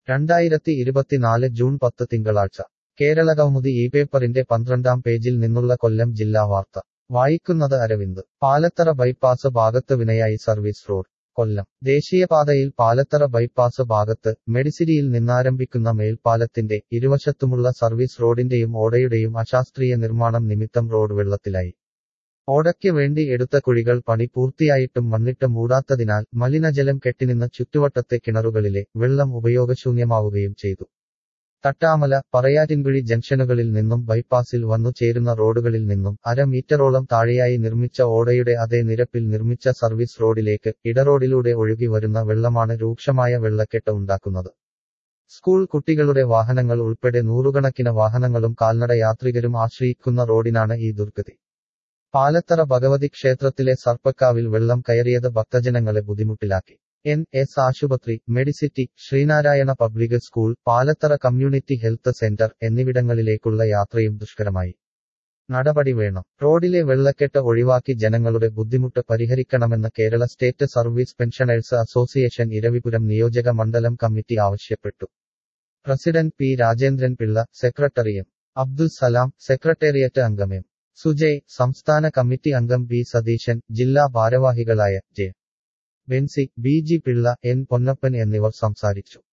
രണ്ടായിരത്തി ഇരുപത്തിനാല് ജൂൺ പത്ത് തിങ്കളാഴ്ച കേരളകൗമുദി ഈ പേപ്പറിന്റെ പന്ത്രണ്ടാം പേജിൽ നിന്നുള്ള കൊല്ലം ജില്ലാ വാർത്ത വായിക്കുന്നത് അരവിന്ദ് പാലത്തറ ബൈപ്പാസ് ഭാഗത്ത് വിനയായി സർവീസ് റോഡ് കൊല്ലം ദേശീയപാതയിൽ പാലത്തറ ബൈപ്പാസ് ഭാഗത്ത് മെഡിസിരിയിൽ നിന്നാരംഭിക്കുന്ന മേൽപ്പാലത്തിന്റെ ഇരുവശത്തുമുള്ള സർവീസ് റോഡിന്റെയും ഓടയുടെയും അശാസ്ത്രീയ നിർമ്മാണം നിമിത്തം റോഡ് വെള്ളത്തിലായി ഓടയ്ക്ക് വേണ്ടി എടുത്ത കുഴികൾ പണി പൂർത്തിയായിട്ടും മണ്ണിട്ട് മൂടാത്തതിനാൽ മലിനജലം കെട്ടിനിന്ന ചുറ്റുവട്ടത്തെ കിണറുകളിലെ വെള്ളം ഉപയോഗശൂന്യമാവുകയും ചെയ്തു തട്ടാമല പറയാറ്റിൻകുഴി ജംഗ്ഷനുകളിൽ നിന്നും ബൈപ്പാസിൽ വന്നു ചേരുന്ന റോഡുകളിൽ നിന്നും അര മീറ്ററോളം താഴെയായി നിർമ്മിച്ച ഓടയുടെ അതേ നിരപ്പിൽ നിർമ്മിച്ച സർവീസ് റോഡിലേക്ക് ഇടറോഡിലൂടെ ഒഴുകി വരുന്ന വെള്ളമാണ് രൂക്ഷമായ വെള്ളക്കെട്ട് ഉണ്ടാക്കുന്നത് സ്കൂൾ കുട്ടികളുടെ വാഹനങ്ങൾ ഉൾപ്പെടെ നൂറുകണക്കിന് വാഹനങ്ങളും കാൽനട യാത്രികരും ആശ്രയിക്കുന്ന റോഡിനാണ് ഈ ദുർഗതി പാലത്തറ ഭഗവതി ക്ഷേത്രത്തിലെ സർപ്പക്കാവിൽ വെള്ളം കയറിയത് ഭക്തജനങ്ങളെ ബുദ്ധിമുട്ടിലാക്കി എൻ എസ് ആശുപത്രി medicity Sreenarayana public school Palathara community health centre എന്നിവിടങ്ങളിലേക്കുള്ള യാത്രയും ദുഷ്കരമായി നടപടി വേണം റോഡിലെ വെള്ളക്കെട്ട് ഒഴിവാക്കി ജനങ്ങളുടെ ബുദ്ധിമുട്ട് പരിഹരിക്കണമെന്ന് Kerala state service pensioners association Eravipuram നിയോജക മണ്ഡലം കമ്മിറ്റി ആവശ്യപ്പെട്ടു president P Rajendran Pillai secretary M Abdul Salam secretariat അംഗം എം സുജയ് സംസ്ഥാന കമ്മിറ്റി അംഗം ബി സതീശൻ ജില്ലാ ഭാരവാഹികളായ J Bency B G Pillai N Ponnappan എന്നിവർ സംസാരിച്ചു